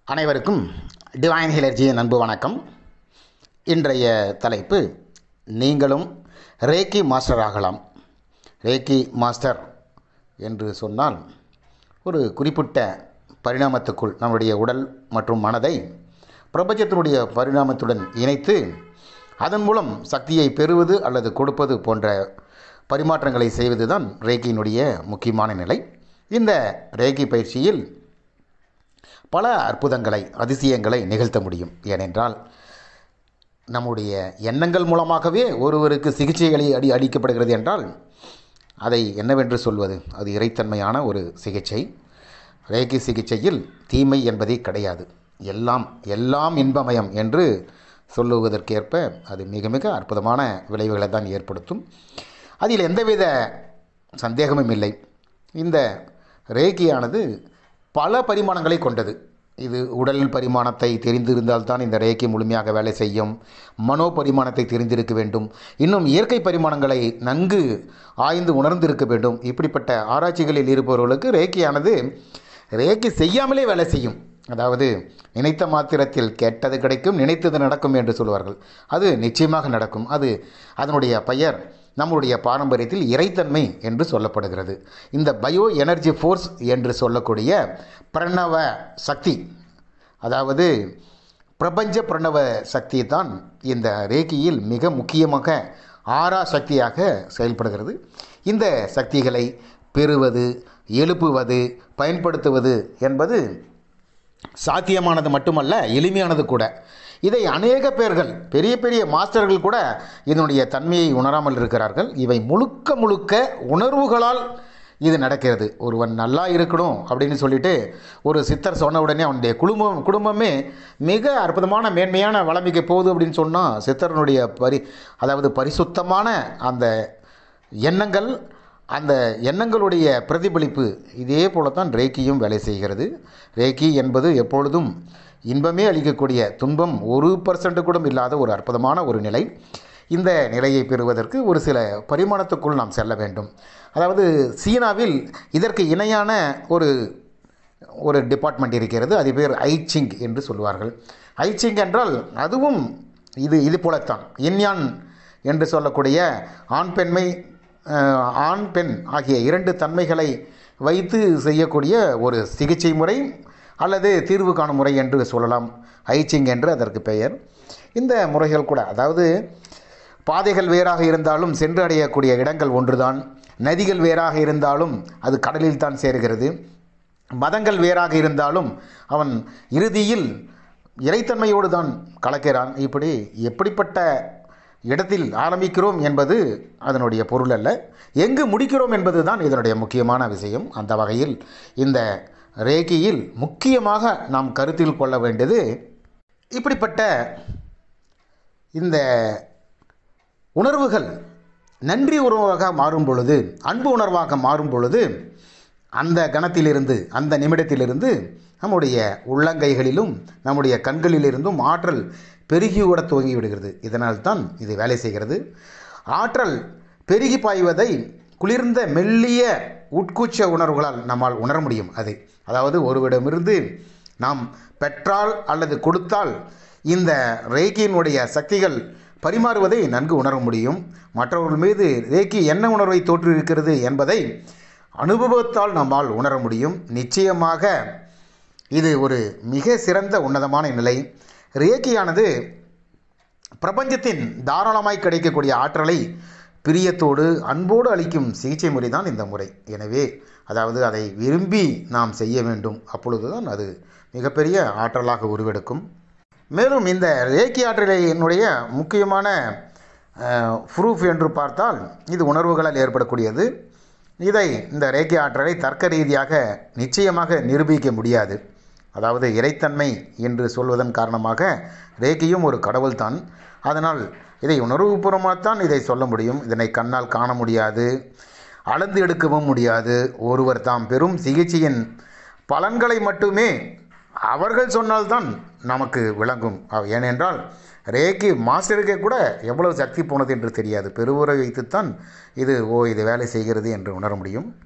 அனைவருக்கும் டிவைன் ஹிலர்ஜியின் அன்பு வணக்கம் இன்றைய தலைப்பு நீங்களும் ரேக்கி மாஸ்டர் ஆகலாம் ரேக்கி மாஸ்டர் என்று சொன்னால் ஒரு குறிப்பிட்ட பரிணாமத்துக்குள் நம்முடைய உடல் மற்றும் மனதை பிரபஞ்சத்தினுடைய பரிணாமத்துடன் இணைத்து அதன் மூலம் சக்தியை பெறுவது அல்லது கொடுப்பது போன்ற பரிமாற்றங்களை செய்வது தான் ரேக்கியினுடைய முக்கியமான நிலை இந்த ரேக்கி பயிற்சியில் பல அற்புதங்களை அதிசயங்களை நிகழ்த்த முடியும் ஏனென்றால் நம்முடைய எண்ணங்கள் மூலமாகவே ஒருவருக்கு சிகிச்சைகளை அடி அளிக்கப்படுகிறது என்றால் அதை என்னவென்று சொல்வது அது இறைத்தன்மையான ஒரு சிகிச்சை ரேகி சிகிச்சையில் தீமை என்பதே கிடையாது எல்லாம் எல்லாம் இன்பமயம் என்று சொல்லுவதற்கேற்ப அது மிக மிக அற்புதமான விளைவுகளை தான் ஏற்படுத்தும் அதில் எந்தவித சந்தேகமும் இல்லை இந்த ரேகியானது பல பரிமாணங்களை கொண்டது இது உடல் பரிமாணத்தை தெரிந்திருந்தால்தான் இந்த ரேக்கி முழுமையாக வேலை செய்யும் மனோ பரிமாணத்தை தெரிந்திருக்க வேண்டும் இன்னும் இயற்கை பரிமாணங்களை நன்கு ஆய்ந்து உணர்ந்திருக்க வேண்டும் இப்படிப்பட்ட ஆராய்ச்சிகளில் இருப்பவர்களுக்கு ரேக்கியானது ரேக்கி செய்யாமலே வேலை செய்யும் அதாவது நினைத்த மாத்திரத்தில் கேட்டது கிடைக்கும் நினைத்தது நடக்கும் என்று சொல்வார்கள் அது நிச்சயமாக நடக்கும் அது அதனுடைய பெயர் நம்முடைய பாரம்பரியத்தில் இறைத்தன்மை என்று சொல்லப்படுகிறது இந்த பயோ எனர்ஜி ஃபோர்ஸ் என்று சொல்லக்கூடிய பிரணவ சக்தி அதாவது பிரபஞ்ச பிரணவ சக்தி தான் இந்த ரேக்கியில் மிக முக்கியமாக ஆறா சக்தியாக செயல்படுகிறது இந்த சக்திகளை பெறுவது எழுப்புவது பயன்படுத்துவது என்பது சாத்தியமானது மட்டுமல்ல எளிமையானது கூட இதை அநேக பேர்கள் பெரிய பெரிய மாஸ்டர்கள் கூட இதனுடைய தன்மையை உணராமல் இருக்கிறார்கள் இவை முழுக்க முழுக்க உணர்வுகளால் இது நடக்கிறது ஒருவன் நல்லா இருக்கணும் அப்படின்னு சொல்லிட்டு ஒரு சித்தர் சொன்ன உடனே அவனுடைய குடும்பம் குடும்பமே மிக அற்புதமான மேன்மையான வளமிக்க போகுது அப்படின்னு சொன்னால் சித்தரனுடைய பரி அதாவது பரிசுத்தமான அந்த எண்ணங்கள் அந்த எண்ணங்களுடைய பிரதிபலிப்பு இதே போல தான் ரேக்கியும் வேலை செய்கிறது ரேக்கி என்பது எப்பொழுதும் இன்பமே அளிக்கக்கூடிய துன்பம் ஒரு பர்சன்ட் கூட இல்லாத ஒரு அற்புதமான ஒரு நிலை இந்த நிலையை பெறுவதற்கு ஒரு சில பரிமாணத்துக்குள் நாம் செல்ல வேண்டும் அதாவது சீனாவில் இதற்கு இணையான ஒரு ஒரு டிபார்ட்மெண்ட் இருக்கிறது அது பேர் ஐச்சிங் என்று சொல்வார்கள் ஐச்சிங் என்றால் அதுவும் இது இது போலத்தான் இன்யான் என்று சொல்லக்கூடிய ஆண் பெண்மை ஆண் பெண் ஆகிய இரண்டு தன்மைகளை வைத்து செய்யக்கூடிய ஒரு சிகிச்சை முறை அல்லது தீர்வு காணும் முறை என்று சொல்லலாம் ஐச்சிங் என்று அதற்கு பெயர் இந்த முறைகள் கூட அதாவது பாதைகள் வேறாக இருந்தாலும் சென்று அடையக்கூடிய இடங்கள் ஒன்றுதான் நதிகள் வேறாக இருந்தாலும் அது கடலில் தான் சேர்கிறது மதங்கள் வேறாக இருந்தாலும் அவன் இறுதியில் இறைத்தன்மையோடு தான் கலக்கிறான் இப்படி எப்படிப்பட்ட இடத்தில் ஆரம்பிக்கிறோம் என்பது அதனுடைய பொருள் அல்ல எங்கு முடிக்கிறோம் என்பது தான் இதனுடைய முக்கியமான விஷயம் அந்த வகையில் இந்த ரேகியில் முக்கியமாக நாம் கருத்தில் கொள்ள வேண்டியது இப்படிப்பட்ட இந்த உணர்வுகள் நன்றி உணர்வாக மாறும் பொழுது அன்பு உணர்வாக மாறும் பொழுது அந்த கணத்திலிருந்து அந்த நிமிடத்திலிருந்து நம்முடைய உள்ளங்கைகளிலும் நம்முடைய கண்களிலிருந்தும் ஆற்றல் பெருகி விட துவங்கி விடுகிறது இதனால் தான் இது வேலை செய்கிறது ஆற்றல் பெருகி பாய்வதை குளிர்ந்த மெல்லிய உட்கூச்ச உணர்வுகளால் நம்மால் உணர முடியும் அதை அதாவது ஒருவிடமிருந்து நாம் பெற்றால் அல்லது கொடுத்தால் இந்த ரேக்கியினுடைய சக்திகள் பரிமாறுவதை நன்கு உணர முடியும் மற்றவர்கள் மீது ரேக்கி என்ன உணர்வை தோற்றுவிக்கிறது என்பதை அனுபவத்தால் நம்மால் உணர முடியும் நிச்சயமாக இது ஒரு மிக சிறந்த உன்னதமான நிலை ரேக்கியானது பிரபஞ்சத்தின் தாராளமாய் கிடைக்கக்கூடிய ஆற்றலை பிரியத்தோடு அன்போடு அளிக்கும் சிகிச்சை முறை தான் இந்த முறை எனவே அதாவது அதை விரும்பி நாம் செய்ய வேண்டும் அப்பொழுதுதான் அது மிகப்பெரிய ஆற்றலாக உருவெடுக்கும் மேலும் இந்த ரேக்கி ஆற்றலினுடைய முக்கியமான ப்ரூஃப் என்று பார்த்தால் இது உணர்வுகளால் ஏற்படக்கூடியது இதை இந்த ரேக்கி ஆற்றலை தர்க்க ரீதியாக நிச்சயமாக நிரூபிக்க முடியாது அதாவது இறைத்தன்மை என்று சொல்வதன் காரணமாக ரேக்கியும் ஒரு கடவுள்தான் அதனால் இதை உணர்வுபூர்வமாகத்தான் இதை சொல்ல முடியும் இதனை கண்ணால் காண முடியாது அளந்து எடுக்கவும் முடியாது ஒருவர் தாம் பெறும் சிகிச்சையின் பலன்களை மட்டுமே அவர்கள் சொன்னால்தான் நமக்கு விளங்கும் ஏனென்றால் ரேக்கி மாஸ்டருக்கே கூட எவ்வளவு சக்தி போனது என்று தெரியாது பெருவுரை வைத்துத்தான் இது ஓ இது வேலை செய்கிறது என்று உணர முடியும்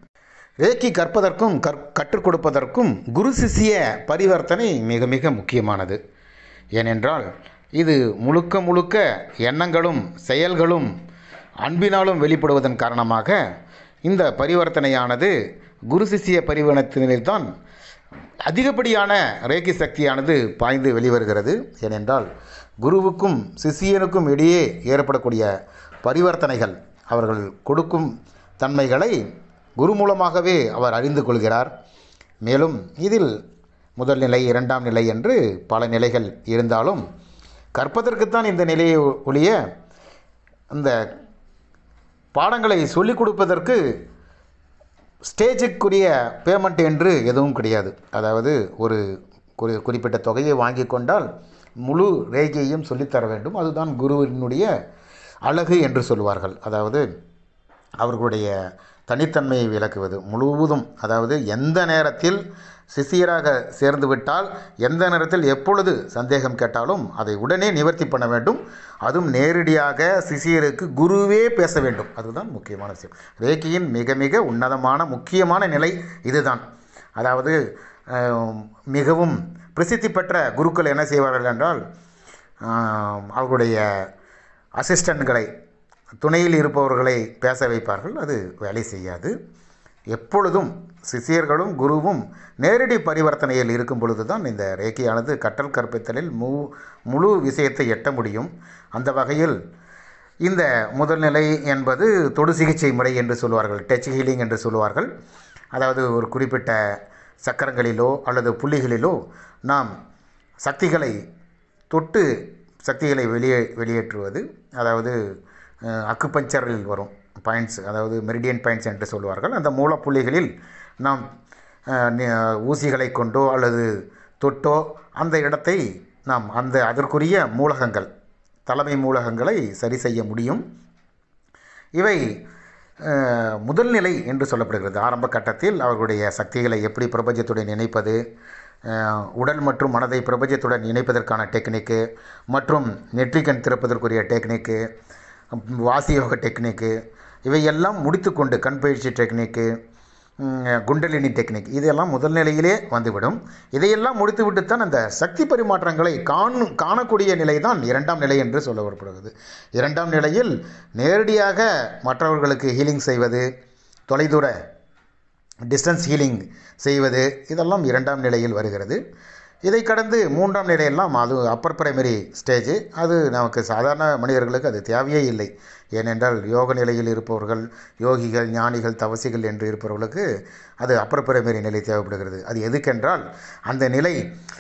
ரேக்கி கற்பதற்கும் கற் கற்றுக் கொடுப்பதற்கும் குரு சிஷ்ய பரிவர்த்தனை மிக மிக முக்கியமானது ஏனென்றால் இது முழுக்க முழுக்க எண்ணங்களும் செயல்களும் அன்பினாலும் வெளிப்படுவதன் காரணமாக இந்த பரிவர்த்தனையானது குரு சிஷ்ய பரிவர்த்தனையில்தான் அதிகப்படியான ரேக்கி சக்தியானது பாய்ந்து வெளிவருகிறது ஏனென்றால் குருவுக்கும் சிஷியனுக்கும் இடையே ஏற்படக்கூடிய பரிவர்த்தனைகள் அவர்கள் கொடுக்கும் தன்மைகளை குரு மூலமாகவே அவர் அறிந்து கொள்கிறார் மேலும் இதில் முதல் நிலை இரண்டாம் நிலை என்று பல நிலைகள் இருந்தாலும் கற்பதற்குத்தான் இந்த நிலையை ஒழிய அந்த பாடங்களை சொல்லிக் கொடுப்பதற்கு ஸ்டேஜுக்குரிய பேமெண்ட் என்று எதுவும் கிடையாது அதாவது ஒரு குறி குறிப்பிட்ட தொகையை வாங்கி கொண்டால் முழு ரேகையையும் சொல்லித்தர வேண்டும் அதுதான் குருவினுடைய அழகு என்று சொல்வார்கள் அதாவது அவர்களுடைய தனித்தன்மையை விளக்குவது முழுவதும் அதாவது எந்த நேரத்தில் சிஷியராக சேர்ந்து விட்டால் எந்த நேரத்தில் எப்பொழுது சந்தேகம் கேட்டாலும் அதை உடனே நிவர்த்தி பண்ண வேண்டும் அதுவும் நேரடியாக சிஷியருக்கு குருவே பேச வேண்டும் அதுதான் முக்கியமான விஷயம் ரேக்கியின் மிக மிக உன்னதமான முக்கியமான நிலை இதுதான் அதாவது அஹ், மிகவும் பிரசித்தி பெற்ற குருக்கள் என்ன செய்வார்கள் என்றால் ஆஹ், அவர்களுடைய அசிஸ்டண்ட்களை துணையில் இருப்பவர்களை பேச வைப்பார்கள் அது வேலை செய்யாது எப்பொழுதும் சிஷியர்களும் குருவும் நேரடி பரிவர்த்தனையில் இருக்கும் பொழுது தான் இந்த ரேக்கியானது கற்றல் கற்பித்தலில் மு முழு விஷயத்தை எட்ட முடியும் அந்த வகையில் இந்த முதல் நிலை என்பது தொடு சிகிச்சை முறை என்று சொல்வார்கள் டச் ஹீலிங் என்று சொல்வார்கள் அதாவது ஒரு குறிப்பிட்ட சக்கரங்களிலோ அல்லது புள்ளிகளிலோ நாம் சக்திகளை தொட்டு சக்திகளை வெளியே வெளியேற்றுவது அதாவது அஹ், அக்குபஞ்சரில் வரும் பாயிண்ட்ஸ் அதாவது மெரிடியன் பாயிண்ட்ஸ் என்று சொல்வார்கள் அந்த மூலப்புள்ளிகளில் நாம் அஹ், நி- ஊசிகளை கொண்டோ அல்லது தொட்டோ அந்த இடத்தை நாம் அந்த அதற்குரிய மூலகங்கள் தலைமை மூலகங்களை சரி செய்ய முடியும் இவை அஹ், முதல் நிலை என்று சொல்லப்படுகிறது ஆரம்ப கட்டத்தில் அவர்களுடைய சக்திகளை எப்படி பிரபஞ்சத்துடன் இணைப்பது அஹ், உடல் மற்றும் மனதை பிரபஞ்சத்துடன் இணைப்பதற்கான டெக்னிக்கு மற்றும் நெற்றிக்கண் திறப்பதற்குரிய டெக்னிக்கு வாசியோக டெக்னிக்கு இவையெல்லாம் முடித்துக்கொண்டு கண் பயிற்சி டெக்னிக்கு ம், குண்டலினி டெக்னிக் இதெல்லாம் முதல் நிலையிலே வந்துவிடும் இதையெல்லாம் முடித்துவிட்டுத்தான் அந்த சக்தி பரிமாற்றங்களை காணும் காணக்கூடிய நிலை தான் இரண்டாம் நிலை என்று சொல்லப்படுகிறது இரண்டாம் நிலையில் நேரடியாக மற்றவர்களுக்கு ஹீலிங் செய்வது தொலைதூர டிஸ்டன்ஸ் ஹீலிங் செய்வது இதெல்லாம் இரண்டாம் நிலையில் வருகிறது இதை கடந்து மூன்றாம் நிலையெல்லாம் அது அப்பர் பிரைமரி ஸ்டேஜ் அது நமக்கு சாதாரண மனிதர்களுக்கு அது தேவையே இல்லை ஏனென்றால் யோக நிலையில் இருப்பவர்கள் யோகிகள் ஞானிகள் தவசிகள் என்று இருப்பவர்களுக்கு அது அப்பர் பிரைமரி நிலை தேவைப்படுகிறது அது எதுக்கென்றால் அந்த நிலை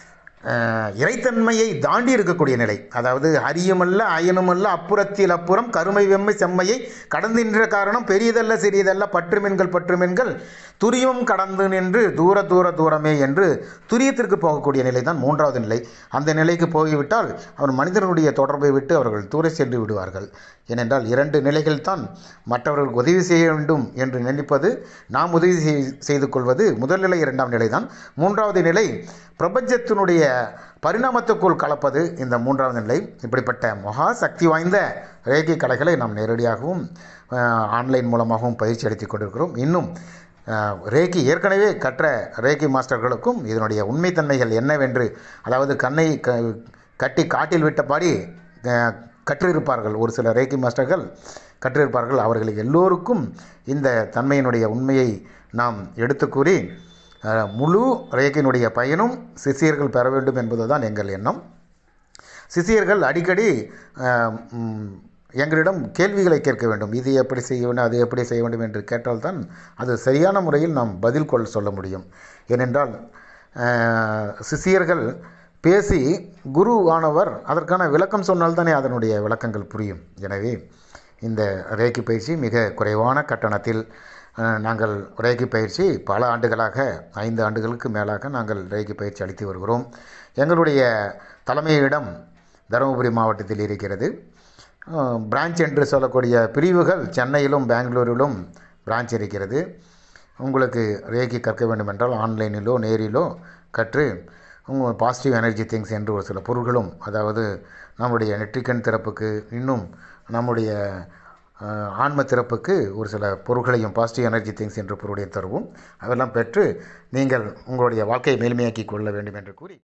அஹ், இறைத்தன்மையை தாண்டி இருக்கக்கூடிய நிலை அதாவது அரியமல்ல அயனுமல்ல அப்புறத்தில் அப்புறம் கருமை வெம்மை செம்மையை கடந்து நின்ற காரணம் பெரியதல்ல சிறியதல்ல பற்றுமென்கள் பற்றுமென்கள் துரியம் கடந்து நின்று தூர தூர தூரமே என்று துரியத்திற்கு போகக்கூடிய நிலை தான் மூன்றாவது நிலை அந்த நிலைக்கு போய்விட்டால் அவர் மனிதனுடைய தொடர்பை விட்டு அவர்கள் தூர சென்று விடுவார்கள் ஏனென்றால் இரண்டு நிலைகள் தான் மற்றவர்களுக்கு உதவி செய்ய வேண்டும் என்று நினைப்பது நாம் உதவி செய்- செய்து கொள்வது முதல் நிலை இரண்டாம் நிலை தான் மூன்றாவது நிலை பிரபஞ்சத்தினுடைய பரிணாமத்துக்குள் கலப்பது இந்த மூன்றாவது நிலை இப்படிப்பட்ட மகா சக்தி வாய்ந்த ரேகை கலைகளை நாம் நேரடியாகவும் அஹ், ஆன்லைன் மூலமாகவும் பயிற்சி அளித்துக் கொண்டிருக்கிறோம் இன்னும் அஹ், ரேகி ஏற்கனவே கற்ற ரேகி மாஸ்டர்களுக்கும் இதனுடைய உண்மைத்தன்மைகள் என்னவென்று அதாவது கண்ணை க கட்டி காட்டில் விட்டபடி அஹ், கற்றிருப்பார்கள் ஒரு சில ரேகி மாஸ்டர்கள் கற்றிருப்பார்கள் அவர்கள் எல்லோருக்கும் இந்த தன்மையினுடைய உண்மையை நாம் எடுத்து கூறி அஹ், முழு ரேகினுடைய பயனும் சிஷியர்கள் பெற வேண்டும் என்பதுதான் எங்கள் எண்ணம் சிஷியர்கள் அடிக்கடி அஹ், ம், எங்களிடம் கேள்விகளை கேட்க வேண்டும் இது எப்படி செய்ய வேண்டும் அது எப்படி செய்ய வேண்டும் என்று கேட்டால்தான் அது சரியான முறையில் நாம் பதில் கொள் சொல்ல முடியும் ஏனென்றால் அஹ், சிஷியர்கள் பேசி குரு ஆனவர் அதற்கான விளக்கம் சொன்னால்தானே அதனுடைய விளக்கங்கள் புரியும் எனவே இந்த ரேக்கி பயிற்சி மிக குறைவான கட்டணத்தில் அஹ், நாங்கள் ரேக்கி பயிற்சி பல ஆண்டுகளாக ஐந்து ஆண்டுகளுக்கு மேலாக நாங்கள் ரேக்கி பயிற்சி அளித்து வருகிறோம் எங்களுடைய தலைமையிடம் தருமபுரி மாவட்டத்தில் இருக்கிறது பிரான்ச் என்று சொல்லக்கூடிய பிரிவுகள் சென்னையிலும் பெங்களூரிலும் பிரான்ச் இருக்கிறது உங்களுக்கு ரேக்கி கற்க வேண்டுமென்றால் ஆன்லைனிலோ நேரிலோ கற்று உங்கள் பாசிட்டிவ் எனர்ஜி திங்ஸ் என்று ஒரு சில பொருள்களும் அதாவது நம்முடைய நெற்றிக்கண் திறப்புக்கு இன்னும் நம்முடைய அஹ், ஆன்ம திறப்புக்கு ஒரு சில பொருள்களையும் பாசிட்டிவ் எனர்ஜி திங்ஸ் என்ற பொருளையும் தருவோம் அதெல்லாம் பெற்று நீங்கள் உங்களுடைய வாழ்க்கையை மேல்மையாக்கி கொள்ள வேண்டும் என்று கூறி